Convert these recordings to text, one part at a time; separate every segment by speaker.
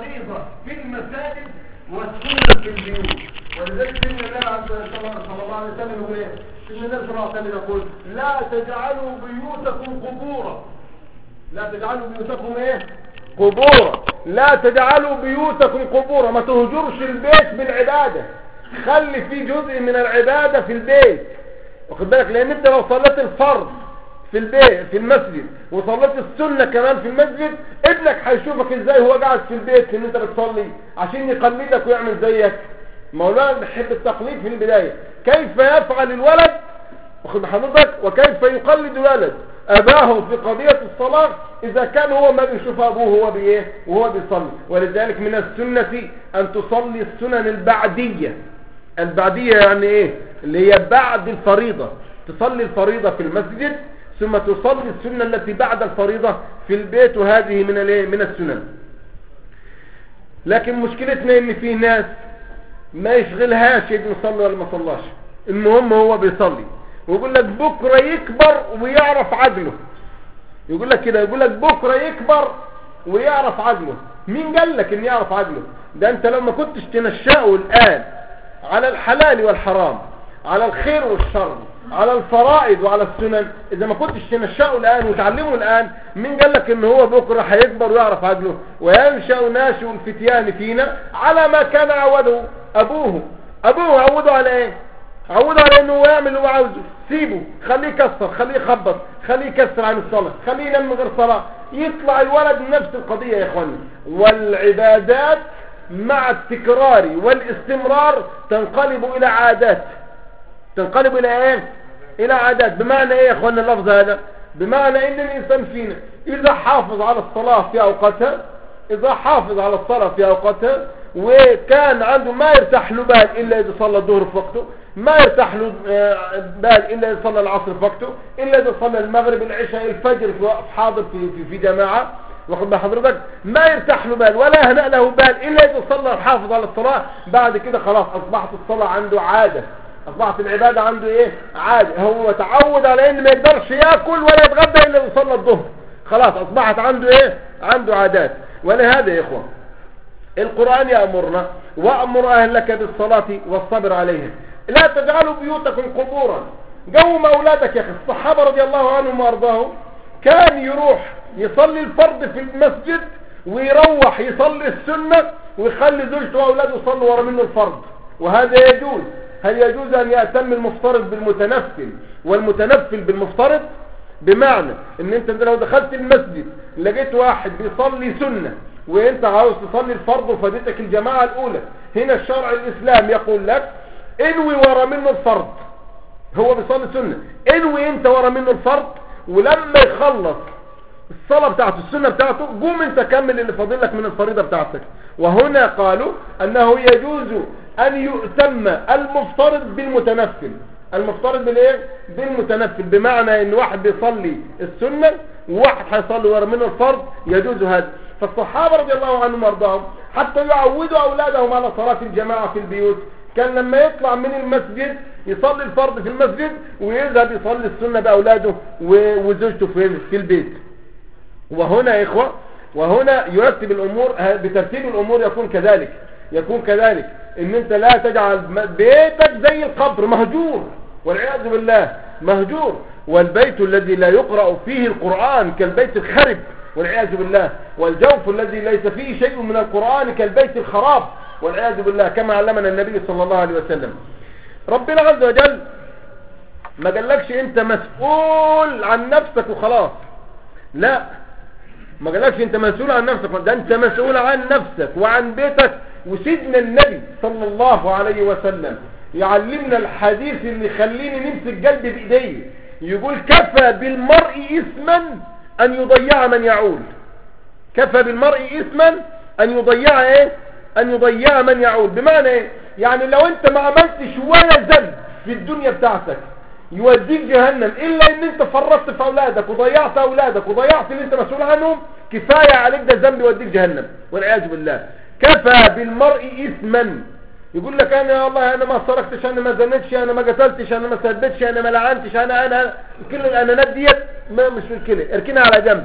Speaker 1: الفريضة في المساجد والسنة في البيوت ولذلك سيدنا النبي عز- صلى الله عليه وسلم يقول ايه سيدنا النبي صلى الله عليه وسلم يقول لا تجعلوا بيوتكم قبورا لا تجعلوا بيوتكم ايه قبورا لا تجعلوا بيوتكم قبورا ما تهجرش البيت بالعبادة خلي في جزء من العبادة في البيت واخد بالك لان انت لو صليت الفرض في البيت في المسجد وصليت السنة كمان في المسجد ابنك هيشوفك ازاي هو قاعد في البيت ان انت بتصلي عشان يقلدك ويعمل زيك مولانا بيحب التقليد في البداية كيف يفعل الولد واخد حضرتك وكيف يقلد الولد اباه في قضية الصلاة اذا كان هو ما بيشوف ابوه وهو بايه وهو بيصلي ولذلك من السنة ان تصلي السنن البعدية البعدية يعني ايه اللي هي بعد الفريضة تصلي الفريضة في المسجد ثم تصلي السنة التي بعد الفريضة في البيت وهذه من الايه من السنن لكن مشكلتنا ان في ناس ما يشغلهاش ابنه صلى ولا ما صلاش المهم هو بيصلي ويقول لك بكرة يكبر ويعرف عقله يقول لك كده يقول لك بكرة يكبر ويعرف عقله مين قال لك ان يعرف عقله ده انت لو ما كنتش تنشأه الان على الحلال والحرام على الخير والشر على الفرائض وعلى السنن اذا ما كنتش تنشأه الان وتعلمه الان مين قال لك ان هو بكرة هيكبر ويعرف عقله وينشأ ناشئ الفتيان فينا على ما كان عوده ابوه ابوه عوده على ايه عوده على انه هو يعمل اللي هو عاوزه سيبه خليه يكسر خليه يخبط خليه يكسر عن الصلاة خليه ينام من غير صلاة يطلع الولد من نفس القضية يا اخواني والعبادات مع التكرار والاستمرار تنقلب الى عادات تنقلب الى ايه الى عادات بمعنى ايه يا اخوانا اللفظ هذا بمعنى ان الانسان فينا اذا حافظ على الصلاة في اوقاتها اذا حافظ على الصلاة في اوقاتها وكان عنده ما يرتاح له بال الا اذا صلى الظهر في وقته ما يرتاح له آه، بال الا اذا صلى العصر في وقته الا اذا صلى المغرب العشاء الفجر في وقت حاضر في في, في جماعه واخد بال حضرتك ما يرتاح له بال ولا هنأ له بال الا اذا صلى الحافظ على الصلاه بعد كده خلاص اصبحت الصلاه عنده عاده اصبحت العباده عنده ايه عاده هو تعود على ان ما يقدرش ياكل ولا يتغدى الا اذا صلى الظهر خلاص اصبحت عنده ايه عنده عادات ولهذا يا اخوان القرآن يأمرنا وأمر أهلك بالصلاة والصبر عليها لا تجعلوا بيوتكم قبورا قوم أولادك يا أخي الصحابة رضي الله عنهم وأرضاهم كان يروح يصلي الفرض في المسجد ويروح يصلي السنة ويخلي زوجته وأولاده يصلوا ورا منه الفرض وهذا يجوز هل يجوز أن يأتم المفترض بالمتنفل والمتنفل بالمفترض بمعنى ان انت لو دخلت المسجد لقيت واحد بيصلي سنة وانت عاوز تصلي الفرض وفادتك الجماعة الاولى هنا الشرع الاسلام يقول لك انوي ورا منه الفرض هو بيصلي سنة انوي انت ورا منه الفرض ولما يخلص الصلاة بتاعته السنة بتاعته قوم انت كمل اللي فاضل لك من الفريضة بتاعتك وهنا قالوا انه يجوز ان يؤتم المفترض بالمتنفل المفترض بالايه بالمتنفل بمعنى ان واحد بيصلي السنة وواحد هيصلي ورا منه الفرض يجوز هذا فالصحابة رضي الله عنهم وارضاهم حتى يعودوا اولادهم على صلاة الجماعة في البيوت كان لما يطلع من المسجد يصلي الفرض في المسجد ويذهب يصلي السنة باولاده و- وزوجته في في البيت وهنا يا إخوة وهنا يرتب الأمور بترتيب الأمور يكون كذلك يكون كذلك ان انت لا تجعل م- بيتك زي القبر مهجور والعياذ بالله مهجور والبيت الذي لا يقرأ فيه القرآن كالبيت الخرب والعياذ بالله والجوف الذي ليس فيه شيء من القرآن كالبيت الخراب والعياذ بالله كما علمنا النبي صلى الله عليه وسلم ربنا عز وجل ما قالكش انت مسؤول عن نفسك وخلاص لا ما قالكش انت مسؤول عن نفسك ده انت مسؤول عن نفسك وعن بيتك وسيدنا النبي صلى الله عليه وسلم يعلمنا الحديث اللي يخليني نمسك قلبي بايدي يقول كفى بالمرء اثما ان يضيع من يعول كفى بالمرء اثما ان يضيع ايه ان يضيع من يعول بمعنى ايه يعني لو انت ما عملتش ولا ذنب في الدنيا بتاعتك يوديك جهنم الا ان انت فرطت في اولادك وضيعت اولادك وضيعت اللي انت مسؤول عنهم كفاية عليك ده ذنب يوديك جهنم والعياذ بالله كفى بالمرء اثما يقول لك انا يا الله انا ما سرقتش انا ما زنتش انا ما قتلتش انا ما سبتش انا ما لعنتش انا انا كل الانانات ديت ما مش مشكله اركنها على جنب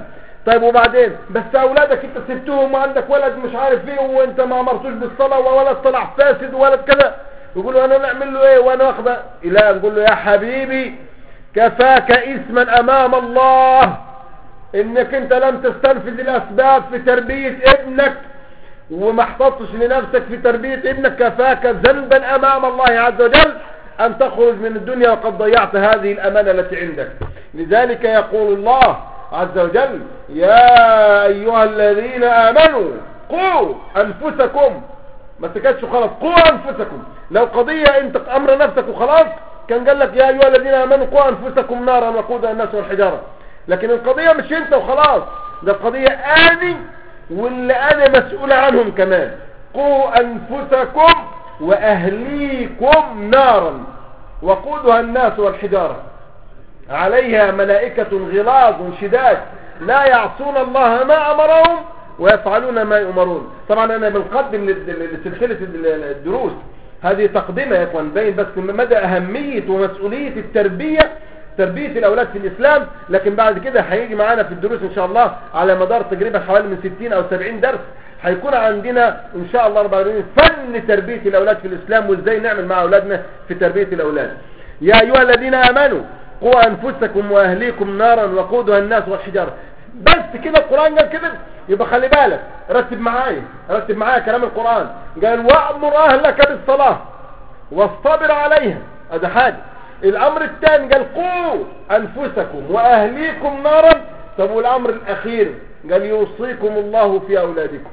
Speaker 1: طيب وبعدين بس اولادك انت سبتهم وعندك ولد مش عارف ايه وانت ما امرتوش بالصلاه وولد طلع فاسد وولد كذا يقولوا انا نعمل له ايه وانا واخده لا نقول له يا حبيبي كفاك اسما امام الله انك انت لم تستنفذ الاسباب في تربيه ابنك وما احتطش لنفسك في تربيه ابنك كفاك ذنبا امام الله عز وجل ان تخرج من الدنيا وقد ضيعت هذه الامانه التي عندك لذلك يقول الله عز وجل يا أيها الذين آمنوا قوا أنفسكم ما تكادش خلاص قوا أنفسكم لو قضية انت أمر نفسك وخلاص كان قال لك يا أيها الذين آمنوا قوا أنفسكم نارا وقودها الناس والحجارة لكن القضية مش انت وخلاص ده القضية أني واللي أنا مسؤول عنهم كمان قوا أنفسكم وأهليكم نارا وقودها الناس والحجارة عليها ملائكة غلاظ شداد لا يعصون الله ما أمرهم ويفعلون ما يؤمرون طبعا أنا بنقدم لسلسلة الدروس هذه تقدمة يا اخوان باين بس مدى أهمية ومسؤولية التربية تربية الأولاد في الإسلام لكن بعد كده هيجي معانا في الدروس إن شاء الله على مدار تقريبا حوالي من 60 أو 70 درس هيكون عندنا إن شاء الله 40 فن تربية الأولاد في الإسلام وإزاي نعمل مع أولادنا في تربية الأولاد يا أيها الذين آمنوا قوا أنفسكم وأهليكم نارا وقودها الناس والحجارة بس كده القرآن قال كده يبقى خلي بالك رتب معايا رتب معايا كلام القرآن قال وأمر أهلك بالصلاة واصطبر عليها هذا حاجة الأمر الثاني قال قوا أنفسكم وأهليكم نارا طب والأمر الأخير قال يوصيكم الله في أولادكم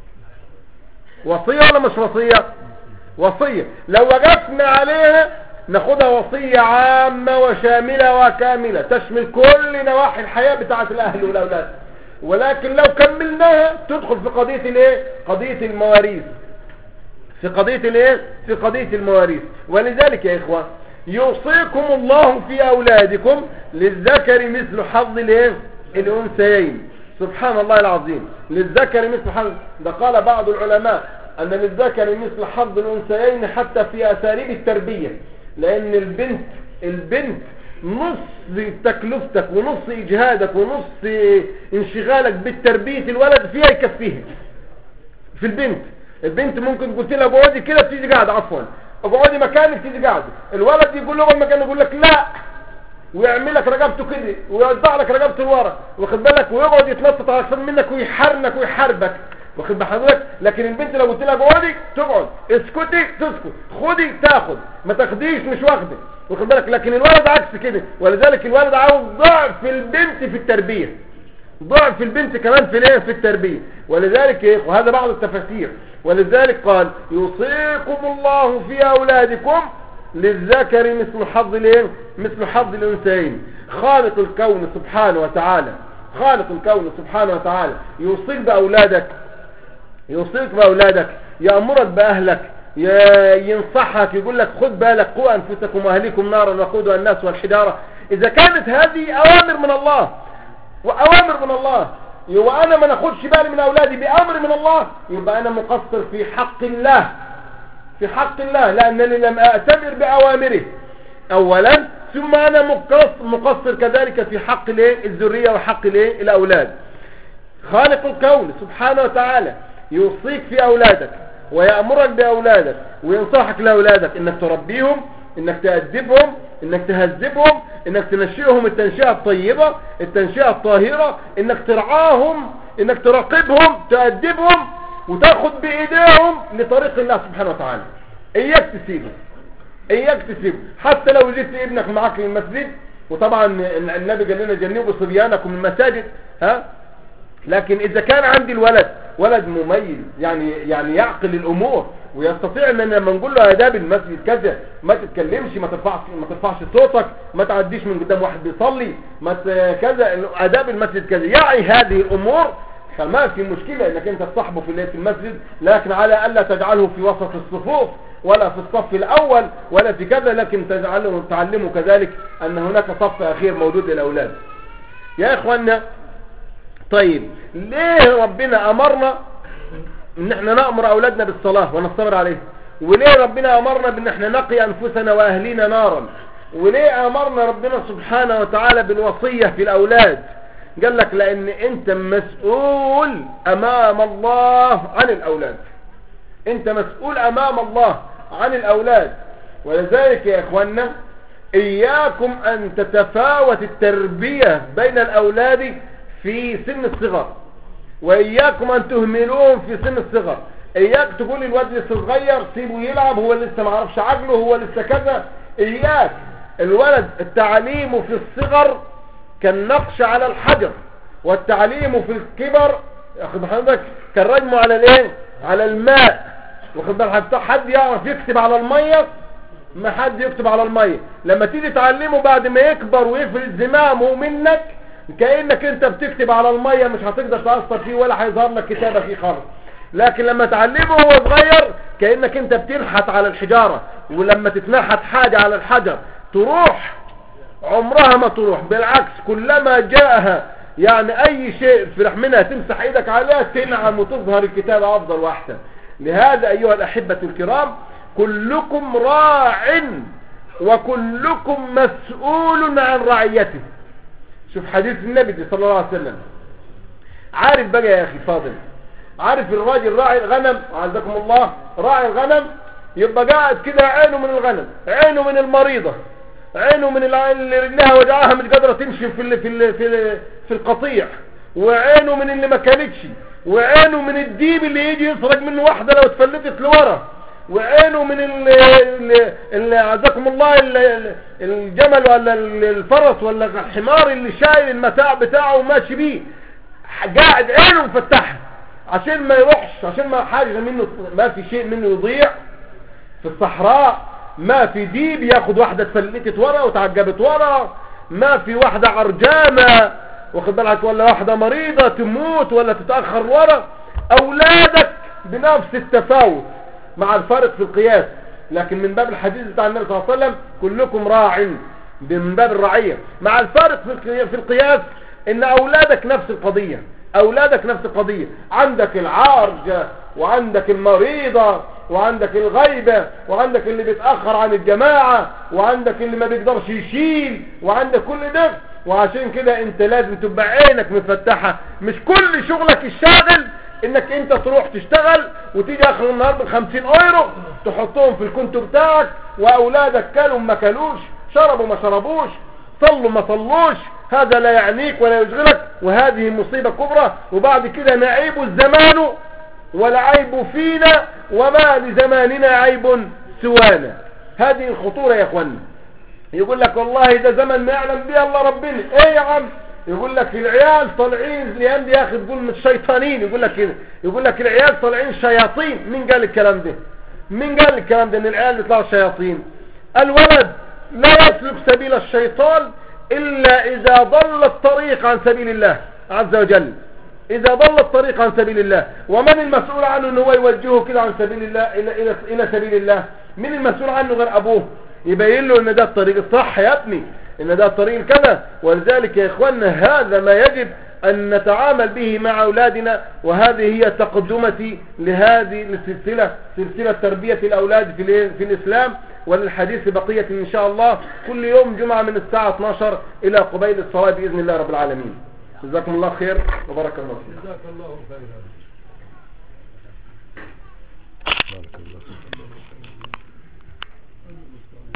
Speaker 1: وصية ولا مش وصية وصية لو وقفنا عليها ناخدها وصية عامة وشاملة وكاملة تشمل كل نواحي الحياة بتاعة الأهل والأولاد ولكن لو كملناها تدخل في قضية الايه قضية المواريث في قضية الايه في قضية المواريث ولذلك يا إخوة يوصيكم الله في أولادكم للذكر مثل حظ الايه الأنثيين سبحان الله العظيم للذكر مثل حظ ده قال بعض العلماء أن للذكر مثل حظ الأنثيين حتى في أساليب التربية لان البنت البنت نص تكلفتك ونص اجهادك ونص انشغالك بالتربية الولد فيها يكفيها في البنت البنت ممكن قلت لها اقعدي كده بتيجي قاعده عفوا اقعدي مكانك تيجي قاعده الولد يقول له اقعد مكانه يقول لك لا ويعمل لك رقبته كده ويوزع لك رقبته لورا واخد بالك ويقعد يتنطط على منك ويحرنك ويحاربك واخد بحضرتك لكن البنت لو قلت لها اقعدي تقعد اسكتي تسكت خدي تاخد ما تاخديش مش واخده واخد بالك لكن الولد عكس كده ولذلك الولد عاوز ضعف البنت في التربيه ضعف البنت كمان في الايه في التربيه ولذلك ايه وهذا بعض التفاسير ولذلك قال يوصيكم الله في اولادكم للذكر مثل حظ الايه مثل حظ الانثيين خالق الكون سبحانه وتعالى خالق الكون سبحانه وتعالى يوصيك باولادك يوصيك بأولادك يأمرك بأهلك ينصحك يقول لك خد بالك قوا أنفسكم وأهليكم نارا وقودها الناس والحجارة إذا كانت هذه أوامر من الله وأوامر من الله وأنا ما ناخدش بالي من أولادي بأمر من الله يبقى أنا مقصر في حق الله في حق الله لأنني لم أأتمر بأوامره أولا ثم أنا مقصر كذلك في حق الذرية وحق الأولاد خالق الكون سبحانه وتعالى يوصيك في أولادك ويأمرك بأولادك وينصحك لأولادك انك تربيهم انك تأدبهم انك تهذبهم انك تنشئهم التنشئة الطيبة التنشئة الطاهرة انك ترعاهم انك تراقبهم تأدبهم وتاخد بإيديهم لطريق الله سبحانه وتعالى اياك تسيبه اياك تسيبه حتى لو جبت ابنك معاك للمسجد وطبعا النبي قال لنا جنبوا صبيانكم المساجد ها لكن اذا كان عندي الولد ولد مميز يعني يعني يعقل الامور ويستطيع ان لما نقول له اداب المسجد كذا ما تتكلمش ما ترفعش ما ترفعش صوتك ما تعديش من قدام واحد بيصلي ما كذا اداب المسجد كذا يعي هذه الامور فما في مشكلة انك انت تصاحبه في في المسجد لكن على الا تجعله في وسط الصفوف ولا في الصف الاول ولا في كذا لكن تجعله تعلمه كذلك ان هناك صف اخير موجود للاولاد يا اخوانا طيب ليه ربنا امرنا ان احنا نأمر اولادنا بالصلاة ونصبر عليه وليه ربنا امرنا بان احنا نقي انفسنا واهلينا نارا وليه امرنا ربنا سبحانه وتعالى بالوصية في الاولاد قال لك لان انت مسؤول امام الله عن الاولاد انت مسؤول امام الله عن الاولاد ولذلك يا اخوانا اياكم ان تتفاوت التربية بين الاولاد في سن الصغر واياكم ان تهملوهم في سن الصغر اياك تقول الواد لسه صغير سيبه يلعب هو لسه ما عرفش عقله هو لسه كذا اياك الولد التعليم في الصغر كالنقش على الحجر والتعليم في الكبر واخد حضرتك كالرجم على الايه على الماء واخد بالك حتى حد يعرف يكتب على الميه ما حد يكتب على الميه لما تيجي تعلمه بعد ما يكبر ويفرد زمامه منك كانك انت بتكتب على الميه مش هتقدر تاثر فيه ولا هيظهر لك كتابه فيه خالص لكن لما تعلمه وهو صغير كانك انت بتنحت على الحجاره ولما تتنحت حاجه على الحجر تروح عمرها ما تروح بالعكس كلما جاءها يعني اي شيء في رحمنا تمسح ايدك عليها تنعم وتظهر الكتابة افضل واحسن لهذا ايها الاحبة الكرام كلكم راع وكلكم مسؤول عن رعيته شوف حديث النبي صلى الله عليه وسلم عارف بقى يا اخي فاضل عارف الراجل راعي الغنم عزكم الله راعي الغنم يبقى قاعد كده عينه من الغنم عينه من المريضة عينه من اللي رجلها وجعها مش قادره تمشي في ال في ال في ال في القطيع وعينه من اللي ما كانتش وعينه من الديب اللي يجي يسرق منه واحده لو اتفلتت لورا وعينه من اللي عزكم الله ال الجمل ولا الفرس ولا الحمار اللي شايل المتاع بتاعه وماشي بيه قاعد عينه مفتحه عشان ما يروحش عشان ما حاجه منه ما في شيء منه يضيع في الصحراء ما في ديب ياخد واحدة اتفلتت ورا وتعجبت ورا ما في واحدة عرجانة واخد بالك ولا واحدة مريضة تموت ولا تتأخر ورا اولادك بنفس التفاوت مع الفرق في القياس لكن من باب الحديث بتاع النبي صلى الله عليه وسلم كلكم راع من باب الرعية مع الفرق في القياس ان اولادك نفس القضية اولادك نفس القضية عندك العارجة وعندك المريضة وعندك الغيبة وعندك اللي بيتأخر عن الجماعة وعندك اللي ما بيقدرش يشيل وعندك كل ده وعشان كده انت لازم تبقى عينك مفتحة مش كل شغلك الشاغل انك انت تروح تشتغل وتيجي اخر النهار بخمسين ايرو تحطهم في الكنت بتاعك واولادك كلوا ما كلوش شربوا ما شربوش صلوا ما صلوش هذا لا يعنيك ولا يشغلك وهذه مصيبة كبرى وبعد كده نعيب الزمان والعيب فينا وما لزماننا عيب سوانا هذه الخطورة يا اخوانا يقول لك والله ده زمن ما يعلم به الله ربنا ايه يا عم يقول لك العيال طالعين الايام دي يا اخي تقول مش شيطانين يقول لك كده يقول لك العيال طالعين شياطين مين قال الكلام ده مين قال الكلام ده ان العيال يطلعوا شياطين الولد لا يسلك سبيل الشيطان الا اذا ضل الطريق عن سبيل الله عز وجل اذا ضل الطريق عن سبيل الله ومن المسؤول عنه ان هو يوجهه كده عن سبيل الله الى الى الى سبيل الله مين المسؤول عنه غير ابوه يبين له ان ده الطريق الصح يا ابني ان ده الطريق الكذا ولذلك يا اخواننا هذا ما يجب ان نتعامل به مع اولادنا وهذه هي تقدمتي لهذه السلسلة سلسلة تربية الاولاد في, في الاسلام وللحديث بقية ان شاء الله كل يوم جمعة من الساعة 12 الى قبيل الصلاة باذن الله رب العالمين جزاكم الله خير وبارك الله فيك
Speaker 2: جزاك الله خيرا بارك الله فيك